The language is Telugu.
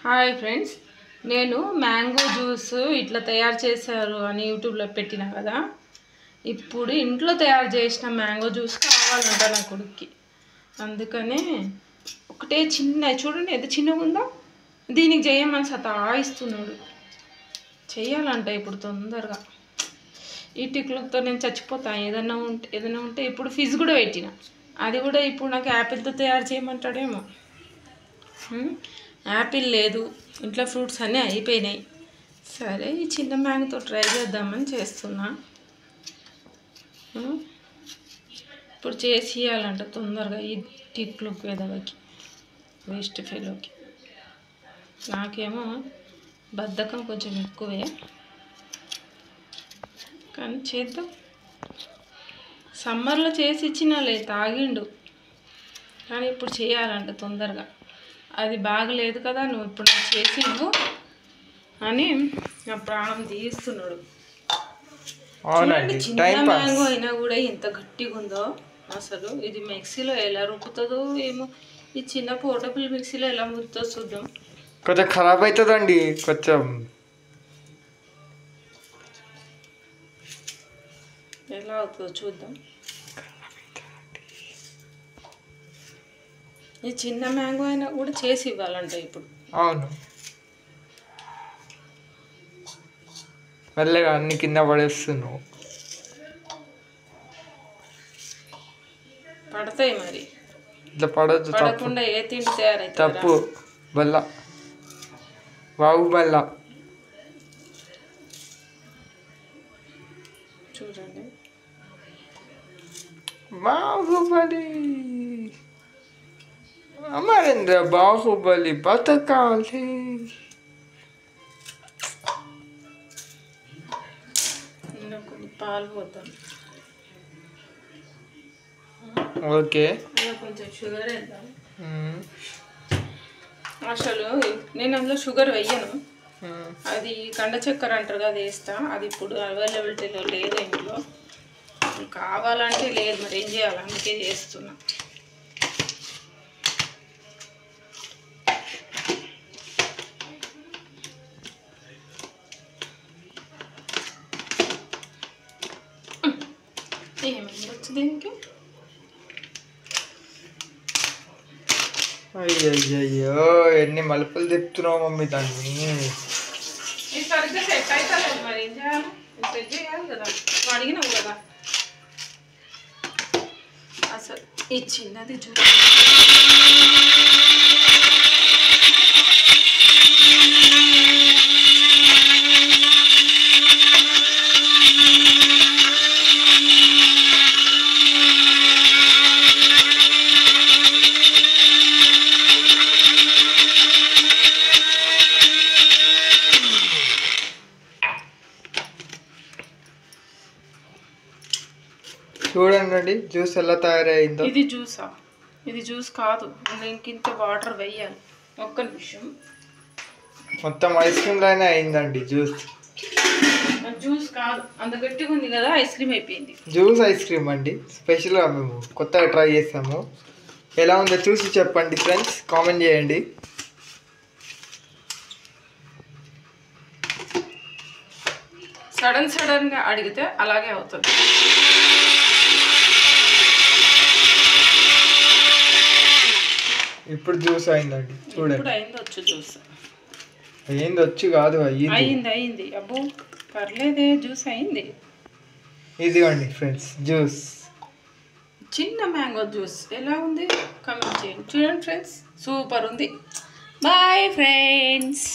హాయ్ ఫ్రెండ్స్ నేను మ్యాంగో జ్యూస్ ఇట్లా తయారు చేశారు అని యూట్యూబ్లో పెట్టిన కదా ఇప్పుడు ఇంట్లో తయారు చేసిన మ్యాంగో జ్యూస్ కావాలంట నా కొడుక్కి అందుకనే ఒకటే చిన్న చూడండి ఎంత చిన్నగా ఉందో దీనికి చేయమని సతాయిస్తున్నాడు చెయ్యాలంట ఇప్పుడు తొందరగా ఈ టిక్లతో నేను చచ్చిపోతాను ఏదన్నా ఉంటే ఏదైనా ఉంటే ఇప్పుడు ఫిజ్ కూడా పెట్టిన అది కూడా ఇప్పుడు నాకు యాపిల్తో తయారు చేయమంటాడేమో ఉమ్, యాపిల్ లేదు ఇంట్లో ఫ్రూట్స్ అన్నీ అయిపోయినాయి సరే ఈ చిన్న మ్యాంగోతో ట్రై చేద్దామని చేస్తున్నా ఉమ్, ఇప్పుడు చేసి ఇవ్వాలంట తొందరగా ఈ టిక్లుక్ వేదవకి వేస్ట్ ఫెలోకి నాకేమో బద్ధకం కొంచెం ఎక్కువే కానీ చేద్దాం సమ్మర్లో చేసి ఇచ్చినాలే తాగిండు కానీ ఇప్పుడు చేయాలంట తొందరగా అది బాగలేదు కదా నువ్వు ఇప్పుడు నాకు చేసి ఇవ్వు అని నా ప్రాణం తీస్తున్నాడు అవునండి చూడండి, చిన్న టైం పాస్ మ్యాంగో అయినా కూడా ఎంత గట్టిగా ఉందో అసలు ఇది మిక్సీలో ఎలా రుక్కుతుందో ఏమో ఈ చిన్న పోర్టబుల్ మిక్సీలో ఎలా మురుతుందో చూద్దాం కొంచెం ఖరాబ్ అవుతుందండి కొంచెం ఎలా అవుతుందో చూద్దాం ఈ చిన్న మ్యాంగో అయినా కూడా చేసి ఇవ్వాలంట ఇప్పుడు అవును మెల్లగా అన్ని కింద పడేస్తున్నావు పడతాయి మరి ఇట్లా పడద్దు తప్పు పడకుండా ఏ తిండి తయారైతుంది తప్పు బల్ల బాగు బల్ల చూడండి బాహుబలి అమరేంద్ర బాహుబలి బతకాలి ఇందులో కొన్ని పాలు పోద్దాం ఓకే ఇందులో కొంచెం షుగర్ వేద్దాం మ్మ్. అసలు నేను అందులో షుగర్ వెయ్యను మ్మ్. అది కండ చక్కెర అంటారు కదా అది వేస్తా అది ఇప్పుడు అవైలబిలిటీలో లేదు ఇంట్లో కావాలంటే లేదు మరి ఏం చేయాలి అందుకే చేస్తున్నా ఏమైంది వచ్చి దీనికి అయ్యయ్యో ఎన్ని మలుపులు తిప్పుతున్నావు మమ్మీ దాన్ని ఇది సరిగ్గా సెట్ అవుతలేదు మరి ఏం చేయాలి సెట్ చేయాలి కదా నువ్వు అడిగినావు కదా అసలు ఈ చిన్నది చూ చూడండి జ్యూస్ ఎలా తయారైందో ఇది జ్యూసా ఇది జ్యూస్ కాదు అందులో ఇంకింత వాటర్ వేయాలి ఒక్క నిమిషం మొత్తం ఐస్ క్రీమ్ లానే అయిందండి జ్యూస్ జ్యూస్ కాదు అంత గట్టిగా ఉంది కదా ఐస్ క్రీమ్ అయిపోయింది జ్యూస్ ఐస్ క్రీమ్ అండి స్పెషల్గా మేము కొత్తగా ట్రై చేసాము ఎలా ఉందో చూసి చెప్పండి ఫ్రెండ్స్ కామెంట్ చేయండి సడన్ సడన్గా అడిగితే అలాగే అవుతుంది ఇప్పుడు జ్యూస్ అయిందండి చూడండి ఇప్పుడు అయింది వచ్చు జ్యూస్ ఏంది వచ్చి కాదు అయ్యింది అయింది అయింది అబ్బో పర్లేదే జ్యూస్ అయింది ఇదిగోండి ఫ్రెండ్స్ జ్యూస్ చిన్న మ్యాంగో జ్యూస్ ఎలా ఉంది కమెంట్ చేయండి చూడండి ఫ్రెండ్స్ సూపర్ ఉంది బాయ్ ఫ్రెండ్స్